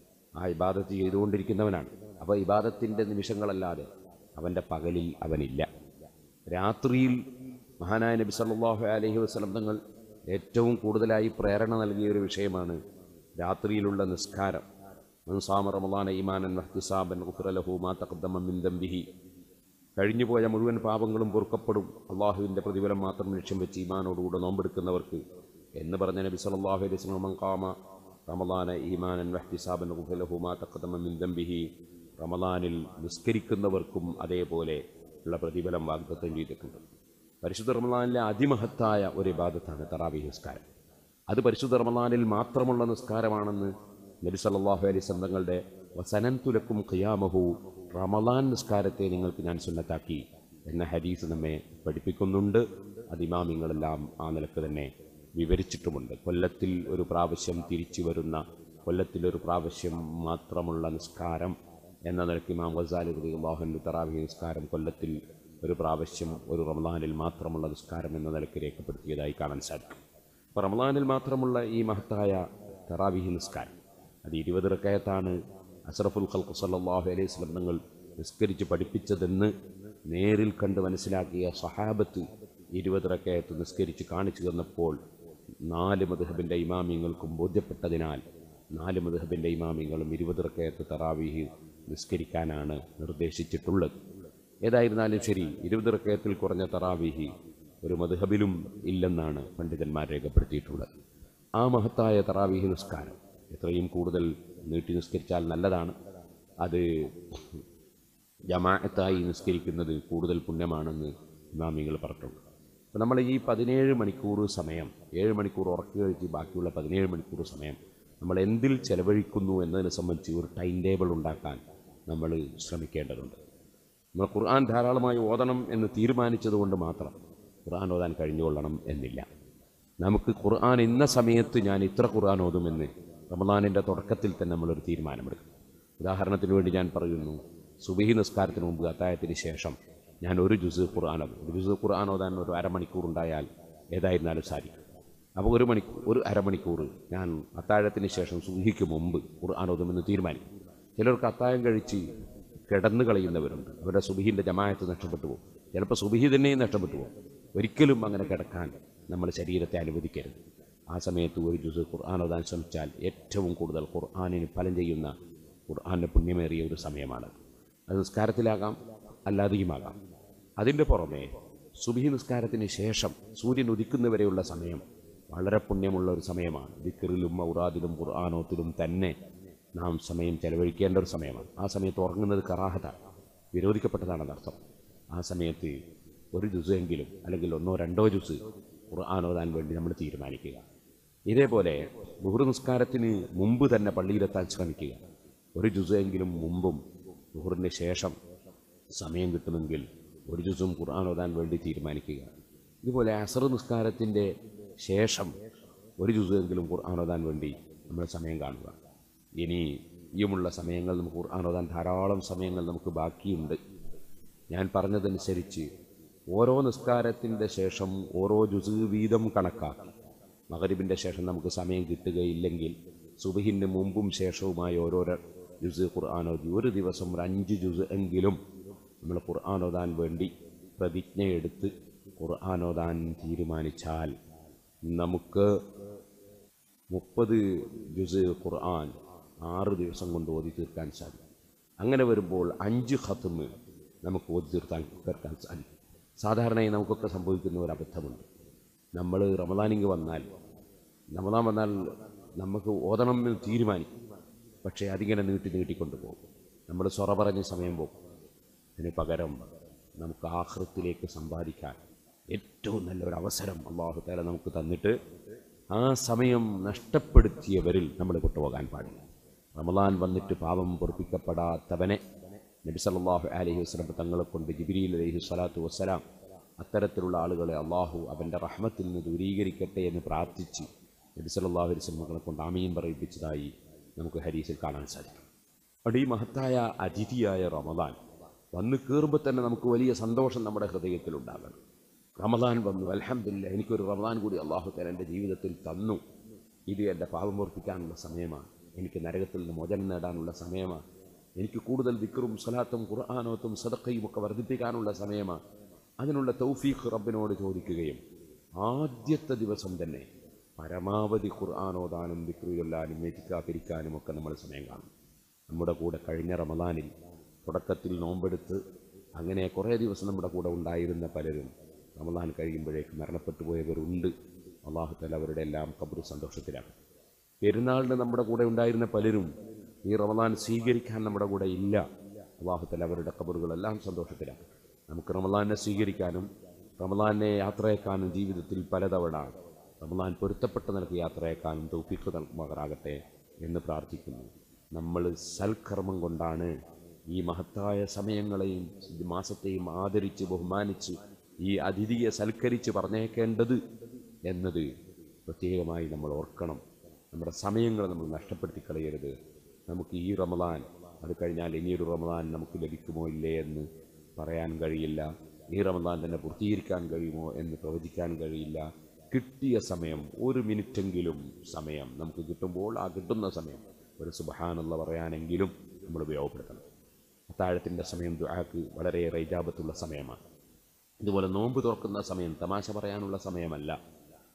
ആ ഇബാദത്ത് ചെയ്തുകൊണ്ടിരിക്കുന്നവനാണ് അപ്പോൾ ഇബാദത്തിൻ്റെ നിമിഷങ്ങളല്ലാതെ അവൻ്റെ പകലിൽ അവനില്ല രാത്രിയിൽ മഹാനായ നബി സല്ലല്ലാഹു അലൈഹി വസല്ലം തങ്ങൾ ഏറ്റവും കൂടുതലായി പ്രേരണ നൽകിയ ഒരു വിഷയമാണ് രാത്രിയിലുള്ള നിസ്കാരം മൻസാമ റമദാന ഈമാനൻ വഹ്തിസാബൻ ഉഖ്റലഹു മാ തഖദ്ദമ മിൻ ദംബിഹി കഴിഞ്ഞുപോയ മുഴുവൻ പാപങ്ങളും പൊറുക്കപ്പെടും അള്ളാഹുവിൻ്റെ പ്രതിഫലം മാത്രം ലക്ഷ്യം വെച്ച് ഈമാനോടുകൂടെ നോമ്പെടുക്കുന്നവർക്ക് എന്ന് പറഞ്ഞ നബി സല്ലല്ലാഹു അലൈഹി വസല്ലം മൻ ഖാമ റമദാന ഈമാനൻ വഹ്തിസാബൻ ഉഖ്റലഹു മാ തഖദ്ദമ മിൻ ദംബിഹി റമദാനിൽ നിസ്കരിക്കുന്നവർക്കും അതേപോലെ ഉള്ള പ്രതിഫലം വാഗ്ദത്തം ചെയ്തിട്ടുണ്ട് പരിശുദ്ധ റമദാനിലെ അതിമഹത്തായ ഒരു ഇബാദത്താണ് തറാവി നിസ്കാരം അത് പരിശുദ്ധ റമദാനിൽ മാത്രമുള്ള നിസ്കാരമാണെന്ന് നബി സല്ലല്ലാഹു അലൈഹി വസല്ലം തങ്ങളുടെ വസനൻ തുലക്കും ഖിയാമഹു റമദാൻ നിസ്കാരത്തെ നിങ്ങൾക്ക് ഞാൻ സുന്നത്താക്കി എന്ന ഹദീസ് നമ്മെ പഠിപ്പിക്കുന്നുണ്ട് അത് ഇമാമിങ്ങളെല്ലാം ആ നിലക്ക് തന്നെ വിവരിച്ചിട്ടുമുണ്ട് കൊല്ലത്തിൽ ഒരു പ്രാവശ്യം തിരിച്ചു വരുന്ന കൊല്ലത്തിൽ ഒരു പ്രാവശ്യം മാത്രമുള്ള നിസ്കാരം എന്ന നിലയ്ക്ക് ഇമാം ഗസാലി റളിയല്ലാഹു തറാവി നിസ്കാരം കൊല്ലത്തിൽ ഒരു പ്രാവശ്യം ഒരു റമദാനിൽ മാത്രമുള്ള നിസ്കാരം എന്ന നിലയ്ക്ക് രേഖപ്പെടുത്തിയതായി കാണാൻ സാധിക്കും അപ്പോൾ റമദാനിൽ മാത്രമുള്ള ഈ മഹത്തായ തറാവിഹി നിസ്കാരം അത് ഇരുപത് റക്കയത്താണ് അഷറഫുൽ ഖൽഖ് സല്ലല്ലാഹു അലൈഹി വസല്ലം തങ്ങൾ നിസ്കരിച്ച് പഠിപ്പിച്ചതെന്ന് നേരിൽ കണ്ട് മനസ്സിലാക്കിയ സഹാബത്ത് ഇരുപത് റക്കയത്ത് നിസ്കരിച്ച് കാണിച്ചു തന്നപ്പോൾ നാല് മധുഹബിൻ്റെ ഇമാമിങ്ങൾക്കും ബോധ്യപ്പെട്ടതിനാൽ നാല് മധുഹബിൻ്റെ ഇമാമിങ്ങളും ഇരുപത് റക്കയത്ത് തറാവീഹ് നിസ്കരിക്കാനാണ് നിർദ്ദേശിച്ചിട്ടുള്ളത് ഏതായിരുന്നാലും ശരി ഇരുപത് റക്കയത്തിൽ കുറഞ്ഞ തറാവീഹി ഒരു മധുഹബിലും ഇല്ലെന്നാണ് പണ്ഡിതന്മാർ രേഖപ്പെടുത്തിയിട്ടുള്ളത് ആ മഹത്തായ തറാവീഹ് നിസ്കാരം എത്രയും കൂടുതൽ നീട്ടി നിസ്കരിച്ചാൽ നല്ലതാണ് അത് ജമാഅത്തായി നിസ്കരിക്കുന്നത് കൂടുതൽ പുണ്യമാണെന്ന് ഇമാമിങ്ങൾ പറഞ്ഞിട്ടുണ്ട് അപ്പോൾ നമ്മൾ ഈ പതിനേഴ് മണിക്കൂർ സമയം ഏഴ് മണിക്കൂർ ഉറക്കി കഴിച്ച് ബാക്കിയുള്ള പതിനേഴ് മണിക്കൂർ സമയം നമ്മൾ എന്തിൽ ചെലവഴിക്കുന്നു എന്നതിനെ സംബന്ധിച്ച് ഒരു ടൈം ടേബിൾ ഉണ്ടാക്കാൻ നമ്മൾ ശ്രമിക്കേണ്ടതുണ്ട് നമ്മൾ ഖുർആൻ ധാരാളമായി ഓതണം എന്ന് തീരുമാനിച്ചതുകൊണ്ട് മാത്രം ഖുർആൻ ഓതാൻ കഴിഞ്ഞുകൊള്ളണം എന്നില്ല നമുക്ക് ഖുർആൻ ഇന്ന സമയത്ത് ഞാൻ ഇത്ര ഖുർആൻ ഓതുമെന്ന് റമദാനിൻ്റെ തുടക്കത്തിൽ തന്നെ നമ്മളൊരു തീരുമാനമെടുക്കും ഉദാഹരണത്തിന് വേണ്ടി ഞാൻ പറയുന്നു സുബഹി നിസ്കാരത്തിന് മുമ്പ് അത്തായത്തിന് ശേഷം ഞാൻ ഒരു ജുസ് ഖുർആൻ ഓതും ഒരു ജുസ് ഖുർആൻ ഓതാൻ ഒരു അരമണിക്കൂർ ഉണ്ടായാൽ ഏതായിരുന്നാലും സാധിക്കും അപ്പോൾ ഒരു മണിക്കൂർ ഒരു അരമണിക്കൂർ ഞാൻ അത്താഴത്തിന് ശേഷം സുബഹിക്ക് മുമ്പ് ഖുർആൻ ഓതുമെന്ന് തീരുമാനിക്കും ചിലർക്ക് അത്താഴം കഴിച്ച് കിടന്നു കളയുന്നവരുണ്ട് അവരുടെ സുബിഹിൻ്റെ ജമായത്ത് നഷ്ടപ്പെട്ടു പോകും ചിലപ്പോൾ സുബിഹി തന്നെയും നഷ്ടപ്പെട്ടു പോകും ഒരിക്കലും അങ്ങനെ കിടക്കാൻ നമ്മൾ ശരീരത്തെ അനുവദിക്കരുത് ആ സമയത്ത് ഒരു ജുസ് ഖുർആൻ ഓതാൻ ശ്രമിച്ചാൽ ഏറ്റവും കൂടുതൽ ഖുർആാനിന് ഫലം ചെയ്യുന്ന ഖുർആാൻ്റെ പുണ്യമേറിയ ഒരു സമയമാണ് അത് നിസ്കാരത്തിലാകാം അല്ലാതെയുമാകാം അതിൻ്റെ പുറമെ സുബിഹി നിസ്കാരത്തിന് ശേഷം സൂര്യൻ ഉദിക്കുന്നവരെയുള്ള സമയം വളരെ പുണ്യമുള്ള ഒരു സമയമാണ് ദിക്കറിലും ഔറാദിലും ഖുർആാനോത്തിലും തന്നെ നാം സമയം ചെലവഴിക്കേണ്ട ഒരു സമയമാണ് ആ സമയത്ത് ഉറങ്ങുന്നത് കറാഹത്താണ് വിരോധിക്കപ്പെട്ടതാണെന്നർത്ഥം ആ സമയത്ത് ഒരു ജുസെങ്കിലും അല്ലെങ്കിൽ ഒന്നോ രണ്ടോ ജുസ് ഖുർആൻ ഓതാൻ വേണ്ടി നമ്മൾ തീരുമാനിക്കുക ഇതേപോലെ ബുഹുർ നിസ്കാരത്തിന് മുമ്പ് തന്നെ പള്ളിയിലെത്താൻ ശ്രമിക്കുക ഒരു ജുസെങ്കിലും മുമ്പും ബുഹുറിന് ശേഷം സമയം കിട്ടുമെങ്കിൽ ഒരു ജുസും ഖുർആൻ ഓതാൻ വേണ്ടി തീരുമാനിക്കുക ഇതുപോലെ അസർ നിസ്കാരത്തിൻ്റെ ശേഷം ഒരു ജുസെങ്കിലും ഖുർആൻ ഓതാൻ വേണ്ടി നമ്മൾ സമയം കാണുക ഇനി ഇയുമുള്ള സമയങ്ങൾ നമുക്ക് ഖുർആൻ ഓതാൻ ധാരാളം സമയങ്ങൾ നമുക്ക് ബാക്കിയുണ്ട് ഞാൻ പറഞ്ഞതനുസരിച്ച് ഓരോ നിസ്കാരത്തിൻ്റെ ശേഷം ഓരോ ജുസ് വീതം കണക്കാക്കി മകരിബിൻ്റെ ശേഷം നമുക്ക് സമയം കിട്ടുകയില്ലെങ്കിൽ സുബഹിന് മുമ്പും ശേഷവുമായി ഓരോരോ ജുസ് ഖുർആൻ ഓതി ഒരു ദിവസം ഒരു അഞ്ച് ജുസ് എങ്കിലും നമ്മൾ ഖുർആൻ ഓതാൻ വേണ്ടി പ്രതിജ്ഞയെടുത്ത് ഖുർആൻ ഓതാൻ തീരുമാനിച്ചാൽ നമുക്ക് മുപ്പത് ജുസ് ഖുർആൻ ആറ് ദിവസം കൊണ്ട് ഓതി തീർക്കാൻ സാധിക്കും അങ്ങനെ വരുമ്പോൾ അഞ്ച് ഖത്തുമ് നമുക്ക് ഓതി തീർക്കാൻ തീർക്കാൻ സാധിക്കും സാധാരണയായി നമുക്കൊക്കെ സംഭവിക്കുന്ന ഒരു അബദ്ധമുണ്ട് നമ്മൾ റമദാനിങ് വന്നാൽ റമദാൻ വന്നാൽ നമുക്ക് ഓതണം എന്ന് തീരുമാനിക്കും പക്ഷേ അതിങ്ങനെ നീട്ടി നീട്ടിക്കൊണ്ട് പോകും നമ്മൾ സൊറ പറഞ്ഞ സമയം പോകും അതിന് പകരം നമുക്ക് ആഹൃത്തിലേക്ക് സമ്പാദിക്കാൻ ഏറ്റവും നല്ലൊരു അവസരം അള്ളാഹു താല നമുക്ക് തന്നിട്ട് ആ സമയം നഷ്ടപ്പെടുത്തിയവരിൽ നമ്മൾ കൊണ്ടുപോകാൻ പാടില്ല റമദാൻ വന്നിട്ട് പാപം പൊറപ്പിക്കപ്പെടാത്തവനെ നബി സല്ലല്ലാഹു അലൈഹി വസല്ലം തങ്ങളെ കൊണ്ട് ജിബിരിയിൽ അലൈഹി സ്വലാത്തു വസ്സലാം അത്തരത്തിലുള്ള ആളുകളെ അള്ളാഹു അവൻ്റെ റഹ്മത്തിൽ നിന്ന് ദൂരീകരിക്കട്ടെ എന്ന് പ്രാർത്ഥിച്ച് നബി സല്ലല്ലാഹു അലൈഹി വസല്ലം തങ്ങളെ കൊണ്ട് ആമീൻ പറയിപ്പിച്ചതായി നമുക്ക് ഹരീസിൽ കാണാൻ സാധിക്കും അവിടെ ഈ മഹത്തായ അതിഥിയായ റമദാൻ വന്ന് കയറുമ്പോൾ തന്നെ നമുക്ക് വലിയ സന്തോഷം നമ്മുടെ ഹൃദയത്തിലുണ്ടാകണം റമദാൻ വന്നു അലഹമില്ല എനിക്കൊരു റമദാൻ കൂടി അള്ളാഹു തല എൻ്റെ ജീവിതത്തിൽ തന്നു ഇത് എൻ്റെ പാപം ഓർപ്പിക്കാനുള്ള സമയമാണ് എനിക്ക് നരകത്തിൽ നിന്ന് മോചനം നേടാനുള്ള സമയമാണ് എനിക്ക് കൂടുതൽ ദിക്കറും സ്വലാത്തും ഖുർആാനോത്തും സദക്കയും ഒക്കെ വർദ്ധിപ്പിക്കാനുള്ള സമയമാണ് അതിനുള്ള തൗഫീഖ് റബ്ബിനോട് ചോദിക്കുകയും ആദ്യത്തെ ദിവസം തന്നെ പരമാവധി ഖുർആാനോദാനും ദിക്റുചൊല്ലാനും എത്തിക്കാതിരിക്കാനും ഒക്കെ നമ്മൾ സമയം കാണും നമ്മുടെ കൂടെ കഴിഞ്ഞ റമദാനിൽ തുടക്കത്തിൽ നോമ്പെടുത്ത് അങ്ങനെ കുറേ ദിവസം നമ്മുടെ കൂടെ ഉണ്ടായിരുന്ന പലരും റമദാൻ കഴിയുമ്പോഴേക്ക് മരണപ്പെട്ടു പോയവരുണ്ട് അള്ളാഹുത്തല അവരുടെ എല്ലാം കബർ സന്തോഷത്തിലാണ് പെരുന്നാളിന് നമ്മുടെ കൂടെ ഉണ്ടായിരുന്ന പലരും ഈ റമദാൻ സ്വീകരിക്കാൻ നമ്മുടെ കൂടെ ഇല്ല അള്ളാഹുത്തല അവരുടെ കബറുകളെല്ലാം സന്തോഷത്തിലാണ് നമുക്ക് റമദാനെ സ്വീകരിക്കാനും റമദാനെ യാത്രയേക്കാനും ജീവിതത്തിൽ പലതവണ റമദാൻ പൊരുത്തപ്പെട്ട നിലക്ക് യാത്രയേക്കാനും തൗഫീഖ് നൽകുമാറാകട്ടെ എന്ന് പ്രാർത്ഥിക്കുന്നു നമ്മൾ സൽക്കർമ്മം കൊണ്ടാണ് ഈ മഹത്തായ സമയങ്ങളെയും മാസത്തെയും ആദരിച്ച് ബഹുമാനിച്ച് ഈ അതിഥിയെ സൽക്കരിച്ച് പറഞ്ഞേക്കേണ്ടത് എന്നത് പ്രത്യേകമായി നമ്മൾ ഓർക്കണം നമ്മുടെ സമയങ്ങൾ നമ്മൾ നഷ്ടപ്പെടുത്തി കളയരുത് നമുക്ക് ഈ റമദാൻ അത് കഴിഞ്ഞാൽ ഇനിയൊരു റമദാൻ നമുക്ക് ലഭിക്കുമോ ഇല്ലേ എന്ന് പറയാൻ കഴിയില്ല ഈ റമദാൻ തന്നെ പൂർത്തീകരിക്കാൻ കഴിയുമോ എന്ന് പ്രവചിക്കാൻ കഴിയില്ല കിട്ടിയ സമയം ഒരു മിനിറ്റെങ്കിലും സമയം നമുക്ക് കിട്ടുമ്പോൾ ആ കിട്ടുന്ന സമയം ഒരു സുബഹാനുള്ള പറയാനെങ്കിലും നമ്മൾ ഉപയോഗപ്പെടുത്തണം അത്താഴത്തിൻ്റെ സമയം ദുആക്ക് വളരെയേറെ ഇജാബത്തുള്ള സമയമാണ് ഇതുപോലെ നോമ്പ് തുറക്കുന്ന സമയം തമാശ പറയാനുള്ള സമയമല്ല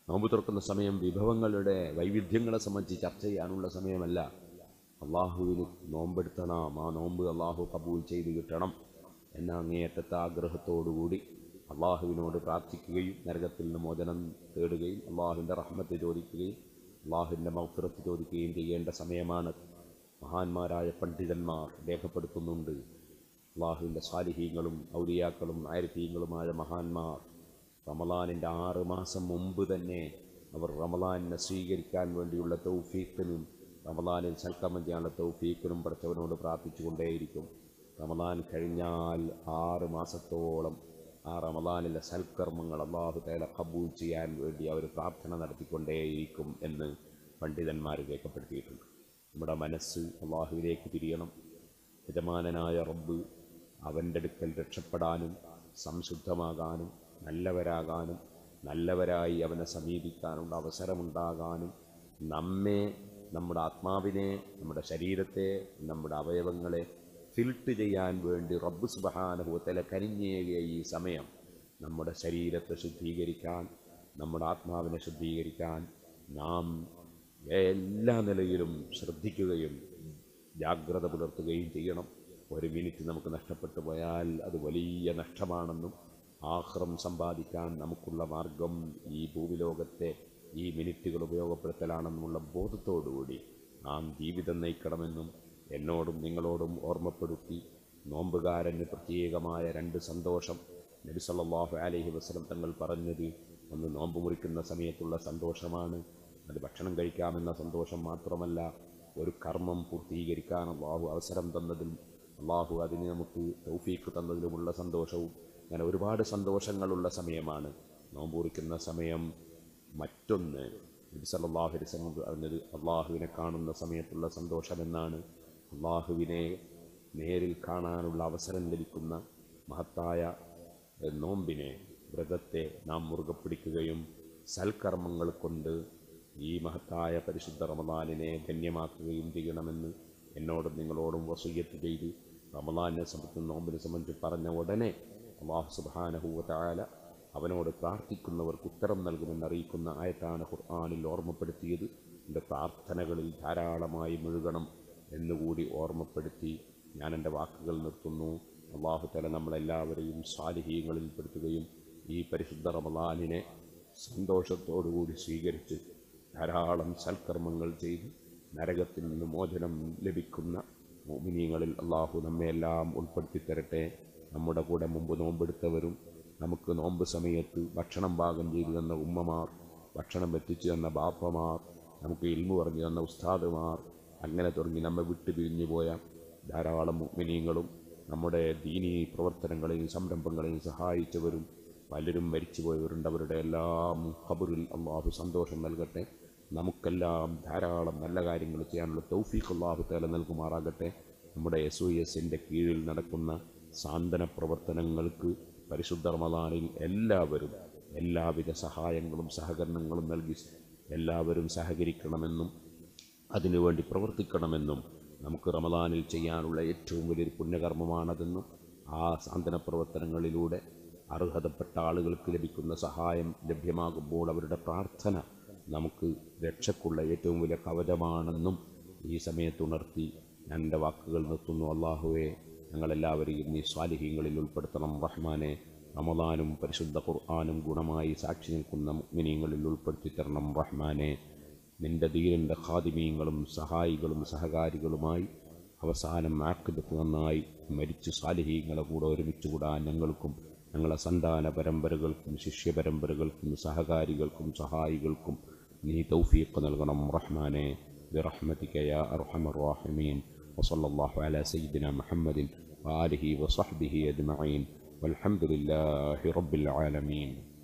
നോമ്പ് തുറക്കുന്ന സമയം വിഭവങ്ങളുടെ വൈവിധ്യങ്ങളെ സംബന്ധിച്ച് ചർച്ച ചെയ്യാനുള്ള സമയമല്ല അള്ളാഹുവിന് നോമ്പെടുത്തണം ആ നോമ്പ് അള്ളാഹു കബൂൽ ചെയ്ത് കിട്ടണം എന്ന അങ്ങേയറ്റത്തെ ആഗ്രഹത്തോടുകൂടി അള്ളാഹുവിനോട് പ്രാർത്ഥിക്കുകയും നരകത്തിൽ നിന്ന് മോചനം തേടുകയും അള്ളാഹുവിൻ്റെ റഹ്മത്ത് ചോദിക്കുകയും അള്ളാഹുവിൻ്റെ മൗഫിറത്ത് ചോദിക്കുകയും ചെയ്യേണ്ട സമയമാണ് മഹാന്മാരായ പണ്ഡിതന്മാർ രേഖപ്പെടുത്തുന്നുണ്ട് അള്ളാഹുവിൻ്റെ സ്വാലിഹീങ്ങളും ഔലിയാക്കളും ആരിഫീങ്ങളുമായ മഹാന്മാർ റമലാനിൻ്റെ ആറ് മാസം മുമ്പ് തന്നെ അവർ റമലാനിനെ സ്വീകരിക്കാൻ വേണ്ടിയുള്ള തൗഫീഖിനും റമലാനിൽ സൽക്കമം ചെയ്യാനുള്ള തൗഫീഖിനും പഠിച്ചവനോട് പ്രാർത്ഥിച്ചുകൊണ്ടേയിരിക്കും റമലാൻ കഴിഞ്ഞാൽ ആറ് മാസത്തോളം ആ റമലാനിലെ സൽക്കർമ്മങ്ങൾ അള്ളാഹു തേല കബൂൽ ചെയ്യാൻ വേണ്ടി അവർ പ്രാർത്ഥന നടത്തിക്കൊണ്ടേയിരിക്കും എന്ന് പണ്ഡിതന്മാർ രേഖപ്പെടുത്തിയിട്ടുണ്ട് നമ്മുടെ മനസ്സ് അള്ളാഹുവിലേക്ക് തിരിയണം യജമാനനായ റബ്ബ് അവൻ്റെ അടുക്കൽ രക്ഷപ്പെടാനും സംശുദ്ധമാകാനും നല്ലവരാകാനും നല്ലവരായി അവനെ സമീപിക്കാനുള്ള അവസരമുണ്ടാകാനും നമ്മെ നമ്മുടെ ആത്മാവിനെ നമ്മുടെ ശരീരത്തെ നമ്മുടെ അവയവങ്ങളെ ഫിൽട്ട് ചെയ്യാൻ വേണ്ടി റബ്ബ് സുബഹാനുഭവത്തിലെ കനിഞ്ഞേകിയ ഈ സമയം നമ്മുടെ ശരീരത്തെ ശുദ്ധീകരിക്കാൻ നമ്മുടെ ആത്മാവിനെ ശുദ്ധീകരിക്കാൻ നാം എല്ലാ നിലയിലും ശ്രദ്ധിക്കുകയും ജാഗ്രത പുലർത്തുകയും ചെയ്യണം ഒരു മിനിറ്റ് നമുക്ക് നഷ്ടപ്പെട്ടു പോയാൽ അത് വലിയ നഷ്ടമാണെന്നും ആഹ്റം സമ്പാദിക്കാൻ നമുക്കുള്ള മാർഗം ഈ ഭൂമിലോകത്തെ ഈ മിനിറ്റുകൾ ഉപയോഗപ്പെടുത്തലാണെന്നുള്ള ബോധത്തോടുകൂടി നാം ജീവിതം നയിക്കണമെന്നും എന്നോടും നിങ്ങളോടും ഓർമ്മപ്പെടുത്തി നോമ്പുകാരന് പ്രത്യേകമായ രണ്ട് സന്തോഷം നബി സല്ലല്ലാഹു അലൈഹി വസല്ലം തങ്ങൾ പറഞ്ഞത് ഒന്ന് നോമ്പ് മുറിക്കുന്ന സമയത്തുള്ള സന്തോഷമാണ് അത് ഭക്ഷണം കഴിക്കാമെന്ന സന്തോഷം മാത്രമല്ല ഒരു കർമ്മം പൂർത്തീകരിക്കാൻ അള്ളാഹു അവസരം തന്നതിലും അള്ളാഹു അതിന് നമുക്ക് തൗഫീക്ക് തന്നതിലുമുള്ള സന്തോഷവും അങ്ങനെ ഒരുപാട് സന്തോഷങ്ങളുള്ള സമയമാണ് നോമ്പ് കുറിക്കുന്ന സമയം മറ്റൊന്ന് നബി സല്ലല്ലാഹു അലൈഹി വസല്ലം പറഞ്ഞത് അള്ളാഹുവിനെ കാണുന്ന സമയത്തുള്ള സന്തോഷമെന്നാണ് അള്ളാഹുവിനെ നേരിൽ കാണാനുള്ള അവസരം ലഭിക്കുന്ന മഹത്തായ എഹ്, നോമ്പിനെ വ്രതത്തെ നാം മുറുകെ പിടിക്കുകയും സൽക്കർമ്മങ്ങൾ കൊണ്ട് ഈ മഹത്തായ പരിശുദ്ധ റമദാനിനെ ധന്യമാക്കുകയും ചെയ്യണമെന്ന് എന്നോടും നിങ്ങളോടും വസൂയത്ത് ചെയ്ത് റമദാനിനെ സംബന്ധിച്ച് നോമ്പിനെ സംബന്ധിച്ച് പറഞ്ഞ ഉടനെ അള്ളാഹു സുബാനഹൂവത്തായ അവനോട് പ്രാർത്ഥിക്കുന്നവർക്ക് ഉത്തരം നൽകുമെന്ന് അറിയിക്കുന്ന ആയത്താണ് ഖുർആാനിൽ ഓർമ്മപ്പെടുത്തിയത് എൻ്റെ പ്രാർത്ഥനകളിൽ ധാരാളമായി മുഴുകണം എന്നുകൂടി ഓർമ്മപ്പെടുത്തി ഞാൻ എൻ്റെ വാക്കുകൾ നിർത്തുന്നു അള്ളാഹു തല നമ്മളെല്ലാവരെയും സ്വാലിഹീങ്ങളിൽ പെടുത്തുകയും ഈ പരിശുദ്ധ റമദാനിനെ സന്തോഷത്തോടുകൂടി സ്വീകരിച്ച് ധാരാളം സൽക്കർമ്മങ്ങൾ ചെയ്ത് നരകത്തിൽ നിന്ന് മോചനം ലഭിക്കുന്ന മോമിനിയങ്ങളിൽ അള്ളാഹു നമ്മെല്ലാം ഉൾപ്പെടുത്തി തരട്ടെ നമ്മുടെ കൂടെ മുമ്പ് നോമ്പെടുത്തവരും നമുക്ക് നോമ്പ് സമയത്ത് ഭക്ഷണം പാകം ചെയ്തു തന്ന ഉമ്മമാർ ഭക്ഷണം എത്തിച്ചു തന്ന ബാപ്പമാർ നമുക്ക് ഇൽമു പറഞ്ഞു തന്ന ഉസ്താദുമാർ അങ്ങനെ തുടങ്ങി നമ്മെ വിട്ടു പിരിഞ്ഞു പോയ ധാരാളം മുഗ്മിനീങ്ങളും നമ്മുടെ ദീനീ പ്രവർത്തനങ്ങളെയും സംരംഭങ്ങളെയും സഹായിച്ചവരും പലരും മരിച്ചുപോയവരുണ്ട് അവരുടെ എല്ലാം ഖബറിൽ അള്ളാഹു സന്തോഷം നൽകട്ടെ നമുക്കെല്ലാം ധാരാളം നല്ല കാര്യങ്ങൾ ചെയ്യാനുള്ള തൗഫീഖ് അള്ളാഹു തേല നൽകുമാറാകട്ടെ നമ്മുടെ എസ് ഒ എസിൻ്റെ കീഴിൽ നടക്കുന്ന സാന്ത്വന പ്രവർത്തനങ്ങൾക്ക് പരിശുദ്ധ റമദാനിൽ എല്ലാവരും എല്ലാവിധ സഹായങ്ങളും സഹകരണങ്ങളും നൽകി എല്ലാവരും സഹകരിക്കണമെന്നും അതിനുവേണ്ടി പ്രവർത്തിക്കണമെന്നും നമുക്ക് റമദാനിൽ ചെയ്യാനുള്ള ഏറ്റവും വലിയൊരു പുണ്യകർമ്മമാണതെന്നും ആ സാന്ത്വന പ്രവർത്തനങ്ങളിലൂടെ അർഹതപ്പെട്ട ആളുകൾക്ക് ലഭിക്കുന്ന സഹായം ലഭ്യമാകുമ്പോൾ അവരുടെ പ്രാർത്ഥന നമുക്ക് രക്ഷക്കുള്ള ഏറ്റവും വലിയ കവചമാണെന്നും ഈ സമയത്ത് ഉണർത്തി ഞാൻ എൻ്റെ വാക്കുകൾ നിർത്തുന്നു അള്ളാഹുവെ ഞങ്ങളെല്ലാവരെയും നീ സ്വാലിഹീങ്ങളിൽ ഉൾപ്പെടുത്തണം റഹ്മാനെ റമദാനും പരിശുദ്ധ ഖുർആാനും ഗുണമായി സാക്ഷി നിൽക്കുന്ന മുഗ്മിനീങ്ങളിൽ ഉൾപ്പെടുത്തി തരണം റഹ്മാനെ നിന്റെ ധീരൻ്റെ ഖാദിമീങ്ങളും സഹായികളും സഹകാരികളുമായി അവസാനം ആക്കിബത്ത് നന്നായി മരിച്ചു സാലിഹീങ്ങളെ കൂടെ ഒരുമിച്ച് കൂടാൻ ഞങ്ങൾക്കും ഞങ്ങളെ സന്താന പരമ്പരകൾക്കും ശിഷ്യ പരമ്പരകൾക്കും സഹകാരികൾക്കും സഹായികൾക്കും നീ തൗഫീഖ് നൽകണം റഹ്മാനെ برحمتك يا أرحم الراحمين وصلى الله على سيدنا محمد وآله وصحبه أجمعين والحمد لله رب العالمين